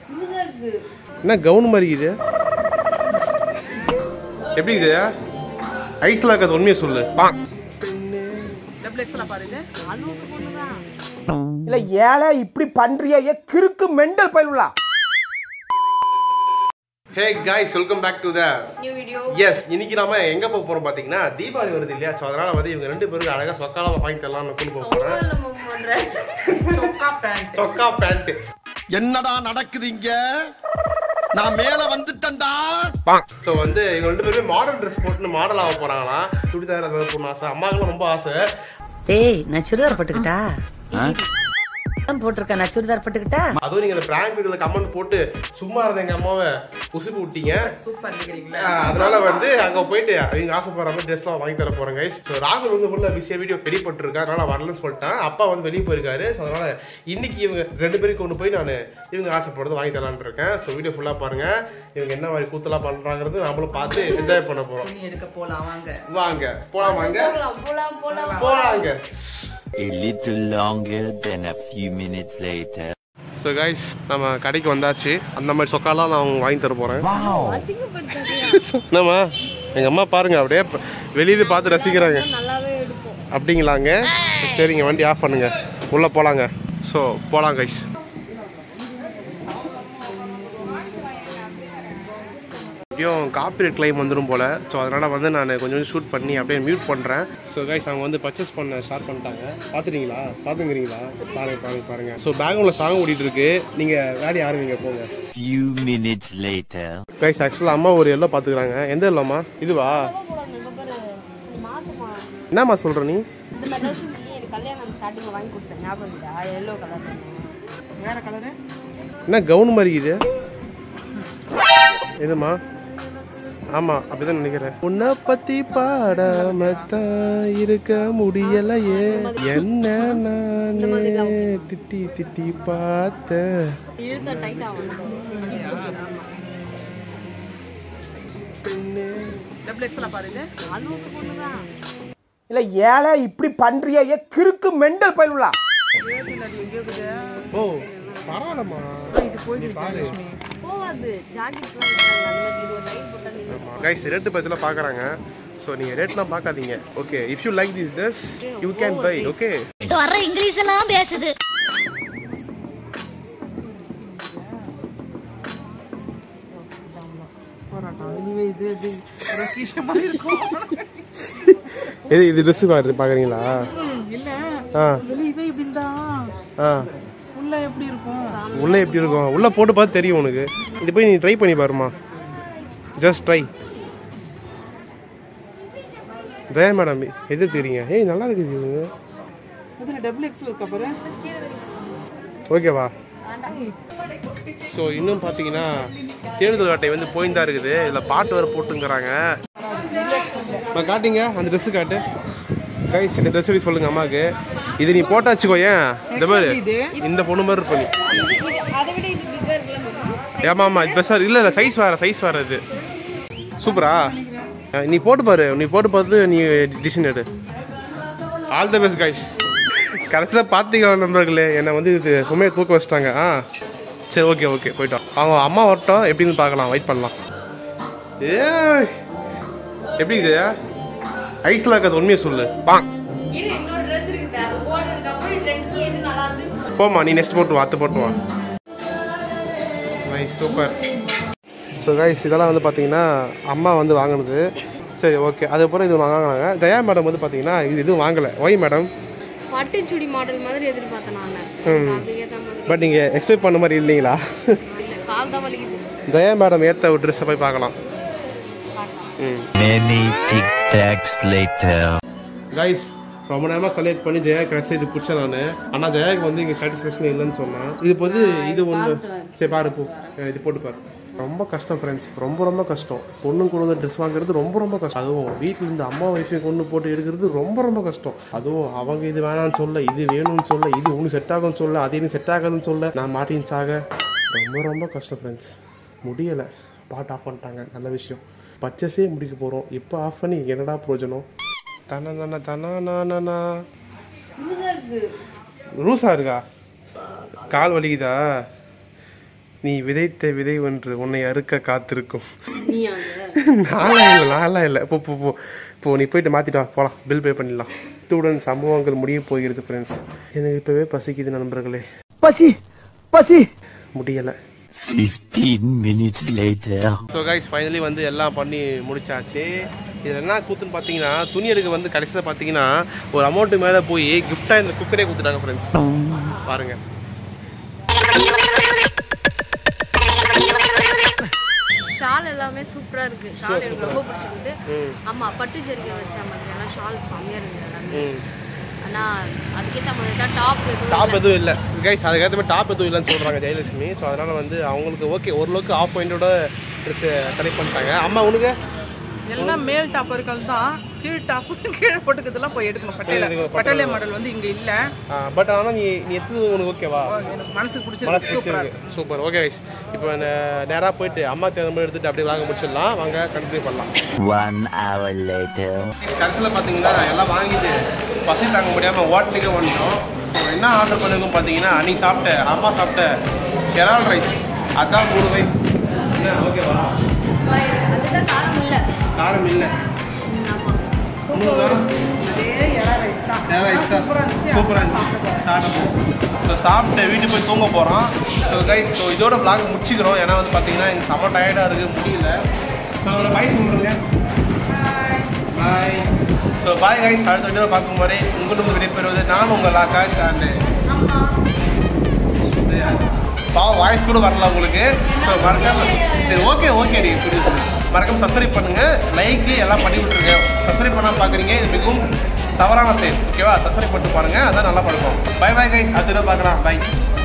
லூசா இருக்கு என்ன கவுன் மாதிரி இது எப்படி இது ஐஸ்ல இருக்கிறது உண்மையை சொல்லு டபுள் எக்ஸ்ல பாருங்க லூசு பொண்ணுதான் இல்ல ஏழை இப்படி பண்றியே ஏ கிறுக்கு மெண்டல் பயிலுலா hey guys welcome back to the new video எஸ் இன்னைக்கு நாம எங்க போக போறோம் பாத்தீங்கன்னா தீபாவளி வருது இல்லையா ஸோ அதனால வந்து இவங்க ரெண்டு பேருக்கு அழகா சொக்கால வாங்கி தரலாம்னு கொண்டு போக போறேன் நம்ம பண்றேன் சொக்கா பேண்ட் சொக்கா பேண்ட் என்னடா நடக்குது இங்க நான் மேல வந்துட்டேன்டா ஸோ வந்து இவங்க ரெண்டு பேருமே மாடல் ட்ரெஸ் போட்டு மாடல் ஆக போறாங்களாம் சுடிதார் அதை போடணும் ஆசை அம்மாவுக்குலாம் ரொம்ப ஆசை டேய் நான் சுடிதார் போட்டுக்கிட்டா தான் போட்டிருக்கேன் நான் சுடிதார் போட்டுக்கிட்டா அதுவும் நீங்க அந்த பிராங்க் வீடியோல கமெண்ட் போட்டு சும்மா இருந்த எங்க அம்மாவை உசுப்பு விட்டீங்க சூப்பர் நிக்கிறீங்களா ஆஹ் அதனால வந்து அங்க போயிட்டு அவங்க ஆசைப்படுற மாதிரி ட்ரெஸ்லாம் வாங்கி தர போறேன் கைஸ் ஸோ ராகுல் வந்து உள்ள விஷய வீடியோ பெரியப்பட்டிருக்கா அதனால வரலன்னு சொல்லிட்டேன் அப்பா வந்து வெளியே போயிருக்காரு ஸோ அதனால இன்னைக்கு இவங்க ரெண்டு பேரும் கொண்டு போய் நான் இவங்க ஆசைப்படுறது வாங்கி தரலான்னு இருக்கேன் ஸோ வீடியோ ஃபுல்லா பாருங்க இவங்க என்ன மாதிரி கூத்தலாம் பண்றாங்கிறது நம்மளும் பார்த்து என்ஜாய் பண்ண போறோம் துணி எடுக்க போலாம் வாங்க வாங்க போலாம் வாங்க போலாம் போலாம் போலாம் போலாங்க A little longer than a few minutes later. So guys நம்ம கடைக்கு வந்தாச்சு அந்த மாதிரி சொக்காலாம் நான் அவங்க வாங்கி தர போறேன் அசிங்கப்படுத்தாதே என்னம்மா எங்க அம்மா பாருங்க அப்படியே வெளியே பார்த்து ரசிக்கிறாங்க நல்லாவே எடுப்போம் அப்படிங்களாங்க சரிங்க வண்டி ஆஃப் பண்ணுங்க உள்ள போலாங்க ஸோ போலாம் கைஸ் எப்படியும் காப்பிரைட் கிளைம் வந்துடும் போல ஸோ அதனால் வந்து நான் கொஞ்சம் ஷூட் பண்ணி அப்படியே மியூட் பண்ணுறேன் ஸோ கைஸ் அவங்க வந்து பர்ச்சேஸ் பண்ண ஸ்டார்ட் பண்ணிட்டாங்க பார்த்துட்டீங்களா பார்த்துங்கிறீங்களா பாருங்க பாருங்க பாருங்க ஸோ பேக்ரவுண்டில் சாங் ஓடிட்டு இருக்கு நீங்கள் வேலையை ஆரம்பிங்க போங்க Few minutes later. கைஸ் ஆக்சுவலாக அம்மா ஒரு எல்லோ பார்த்துக்கிறாங்க எந்த எல்லோம்மா இதுவா மாத்துமா என்னம்மா சொல்கிற நீ இந்த மாதிரி ட்ரெஸ் நீ எனக்கு கல்யாணம் ஸ்டார்டிங்ல வாங்கி கொடுத்தேன் ஞாபகம் இல்லையா எல்லோ கலர் வேற கலரு என்ன கவுன் மாதிரி இது இதுமா ஆமா அப்படிதான் நினைக்கிறேன் உன்னை பத்தி பாடாம தான் இருக்க முடியலையே என்ன நானே திட்டி திட்டி பார்த்தேன் இழுத்த டைட் ஆகும் டபுள் எக்ஸ்ல பாருங்க லூசு பொண்ணுதான் இல்ல ஏழை இப்படி பண்றியே ஏ கிறுக்கு மெண்டல் பயிலுலா ஓ பரவாயில்லம்மா நீ பாரு போகாது ஜாக்கெட் அந்த மாதிரி இது ஒரு டைட் போட்டா நீங்க கைஸ் ரேட்டு பத்திலாம் பார்க்குறாங்க ஸோ நீங்கள் ரேட்லாம் பார்க்காதீங்க okay if you like this dress you can buy okay வர இங்கிலீஷ் எல்லாம் பேசுது போராட்டம் இனிமே இது இது ரகீஷ மாதிரி இருக்கும் எது இது ட்ரெஸ் பாரு பார்க்குறீங்களா இல்ல ஆ வெளியவே இப்படி இருந்தா ஆ உள்ள எப்படி இருக்கும் உள்ள எப்படி இருக்கும் உள்ள போட்டு பார்த்து தெரியும் உனக்கு இது போய் நீ ட்ரை பண்ணி பாருமா ஜஸ்ட் ட்ரை தயா மேடம் எது தெரியுங்க ஏய் நல்லா இருக்குது இவங்க அதுல டபுள் எக்ஸ்ல இருக்கா பாரு ஓகேவா ஸோ இன்னும் பார்த்தீங்கன்னா தேடுதல் வேட்டை வந்து போயின்னு தான் இருக்குது இதில் பாட்டு வேறு போட்டுங்கிறாங்க நான் காட்டுங்க அந்த ட்ரெஸ்ஸு காட்டு கைஸ் இந்த ட்ரெஸ் எப்படி சொல்லுங்க அம்மாவுக்கு இது நீ போட்டா வச்சுக்கோ ஏன் இந்த மாதிரி இது? இந்த பொண்ணு மாதிரி இருப்ப நீ அதை விட இது பிக்கா இருக்குல்ல ஆமா ஆமா இப்போ சார் இல்ல இல்ல சைஸ் வேற சைஸ் வேற இது சூப்பரா அஹ் நீ போட்டு பாரு நீ போட்டு பார்த்து நீ டிசிஷன் எடு ஆல் த பெஸ்ட் கைஸ் கடைசியில் பார்த்தீங்களா நண்பர்களே என்னை வந்து இது சுமையை தூக்க வச்சிட்டாங்க ஆ சரி ஓகே ஓகே போயிட்டோம் அவங்க அம்மா வரட்டும் எப்படின்னு பார்க்கலாம் வெயிட் பண்ணலாம் ஏய் எப்படி இது ஐஸ்ல இருக்கிறது உண்மையை சொல்லு பா இரு இன்னொரு ட்ரெஸ் இருக்குது அது போடுறதுக்கு அப்புறம் இது ரெண்டுத்துல எது நல்லா இருக்கு போமா நீ நெக்ஸ்ட் போட்டு வா அத்தை போட்டு வா நைஸ் சூப்பர் ஸோ கைஸ் இதெல்லாம் வந்து பார்த்தீங்கன்னா அம்மா வந்து வாங்கினது சரி ஓகே அதுக்கப்புறம் இது வாங்கினாங்க ஜெயா மேடம் வந்து பார்த்தீங்கன்னா இது எதுவும் வாங்கலை ஒய் மேடம் பட்டு சுடி மாடல் மாதிரி எதிர்பார்த்தேன் நான் ம். அதுக்கேற்ற மாதிரி பட் நீங்கள் எக்ஸ்பெக்ட் பண்ண மாதிரி இல்லைங்களா இல்ல, கால் தான் வலிக்குது ஜெயா மேடம் ஏற்ற ஒரு ட்ரெஸ்ஸை போய் பார்க்கலாம் ம் Many tic tacs later. Guys ரொம்ப நேரமாக செலக்ட் பண்ணி ஜெயா கிடச்சி இது பிடிச்சேன் நான் ஆனால் ஜெயாக்கு வந்து இங்கே சாட்டிஸ்ஃபேக்ஷன் இல்லைன்னு சொன்னேன் இது வந்து இது ஒன்று சரி பாரு போ அஹ் இது போட்டு பாரு ரொம்ப கஷ்டம் ஃப்ரெண்ட்ஸ் ரொம்ப ரொம்ப கஷ்டம் பொண்ணு கொண்டு வந்து ட்ரெஸ் வாங்குறது ரொம்ப ரொம்ப கஷ்டம் அதுவும் வீட்டில் இருந்து அம்மா வயசையும் கொண்டு போட்டு எடுக்கிறது ரொம்ப ரொம்ப கஷ்டம் அதுவும் அவங்க இது வேணாம்னு சொல்ல இது வேணும்னு சொல்ல இது ஒன்று செட் ஆகும்னு சொல்ல அது எனக்கு செட் ஆகாதுன்னு சொல்ல நான் மாட்டின்னு சாக ரொம்ப ரொம்ப கஷ்டம் ஃப்ரெண்ட்ஸ் முடியலை பாட்டு ஆஃப் பண்ணிட்டாங்க நல்ல விஷயம் பர்ச்சேஸே முடிக்க போகிறோம் இப்போ ஆஃப் பண்ணி என்னடா பிரயோஜனம் தன தன தன லூசா இருக்கு லூஸா இருக்கா கால் வலிக்குதா நீ விதைத்த விதை ஒன்று உன்னை அறுக்க காத்திருக்கும் நீ அங்க நான்லாம் இல்லை நான்லாம் இல்லை போ போ போ இப்போ நீ போயிட்டு மாற்றிட்டு வா போகலாம் பில் பே பண்ணிடலாம் இத்துடன் சம்பவங்கள் முடிய போகிறது ஃப்ரெண்ட்ஸ் எனக்கு இப்போவே பசிக்குது நண்பர்களே பசி பசி முடியலை 15 minutes later. So guys finally வந்து எல்லாம் பண்ணி முடிச்சாச்சு இதில் என்ன கூத்துன்னு பார்த்தீங்கன்னா துணி எடுக்க வந்து கடைசியில் பார்த்தீங்கன்னா ஒரு அமௌண்ட்டு மேலே போய் கிஃப்டாக இந்த குக்கரே கொடுத்துட்டாங்க ஃப்ரெண்ட்ஸ் பாருங்க ஷால் எல்லாமே சூப்பரா இருக்கு ஷால் எனக்கு ரொம்ப பிடிச்சிருக்கு ஆமா பட்டு ஜரிகை வச்ச மாதிரி எல்லாம் ஷால் செம்மையா இருக்கு எல்லாமே ஆனா அதுக்கேத்த மாதிரி தான் டாப் எதுவும் டாப் எதுவும் இல்லை கைஸ் அதுக்கேற்ற மாதிரி டாப் எதுவும் இல்லைன்னு சொல்கிறாங்க ஜெயலட்சுமி ஸோ அதனால் வந்து அவங்களுக்கு ஓகே ஓரளவுக்கு ஆஃப் பாயிண்டோட ட்ரெஸ்ஸு செலக்ட் பண்ணிட்டாங்க அம்மா உனக்கு எல்லாம் மேல் டாப்பர்கள் தான் கீழ் டாப் கீழே போட்டுக்கிறதுலாம் போய் எடுக்கணும் பட்டேல எடுக்கணும், பட்டேலிய மாடல் வந்து இங்க இல்ல பட் ஆனால் நீ நீ எடுத்தது உனக்கு ஓகேவா எனக்கு மனசுக்கு மனசு பிடிச்சிருக்கு சூப்பரா இருக்கு பிடிச்சிருக்கு சூப்பர் ஓகே கைஸ் இப்போ நேராக போயிட்டு அம்மா தேர்ந்த மாதிரி எடுத்துட்டு அப்படியே வாங்க முடிச்சிடலாம் வாங்க கண்டினியூ பண்ணலாம் One hour later. கடைசியில் பார்த்தீங்கன்னா எல்லாம் வாங்கிட்டு பசி தாங்க முடியாமல் ஹோட்டலுக்கே வந்துட்டோம் ஸோ என்ன ஆர்டர் பண்ணிருக்கோம் பார்த்தீங்கன்னா அன்னைக்கு சாப்பிட்ட அம்மா சாப்பிட்ட கெரால் ரைஸ் அதான் மூணு ரைஸ் என்ன ஓகேவா அதுதான் காரம் இல்ல காரம் இல்லை ஆமா அதே எறா ரைஸ் தான் சூப்பரா இருந்துச்சு சூப்பராக இருந்துச்சு சாப்பிட்டோம் ஸோ சாப்பிட்டு வீட்டுக்கு போய் தூங்க போகிறோம் ஸோ கைஸ் ஸோ இதோட vlog முடிச்சுக்கிறோம் ஏன்னா வந்து பார்த்தீங்கன்னா எனக்கு செம்ம டயர்டாக இருக்குது முடியல ஸோ பாய் சொல்லுங்க பாய் ஸோ பாய் கைஸ் அடுத்த வீடியோ பார்க்கும் போதே உங்களுக்கு விடைபெறுவது நான் உங்கள் ஆகாஷ் அண்டு பாவம் வாய்ஸ் கூட வரல உங்களுக்கு ஸோ மறக்காம சரி ஓகே ஓகே டி புரியுது மறக்காம சப்ஸ்கிரைப் பண்ணுங்க லைக் எல்லாம் பண்ணி விட்டுருங்க சப்ஸ்கிரைப் பண்ணாம பார்க்குறீங்க இது மிகவும் தவறான செயல் ஓகேவா சப்ஸ்கிரைப் பண்ணிட்டு பாருங்க அதான் நல்லா படுக்கும் பை பை கைஸ் அடுத்த பார்க்கலாம் பை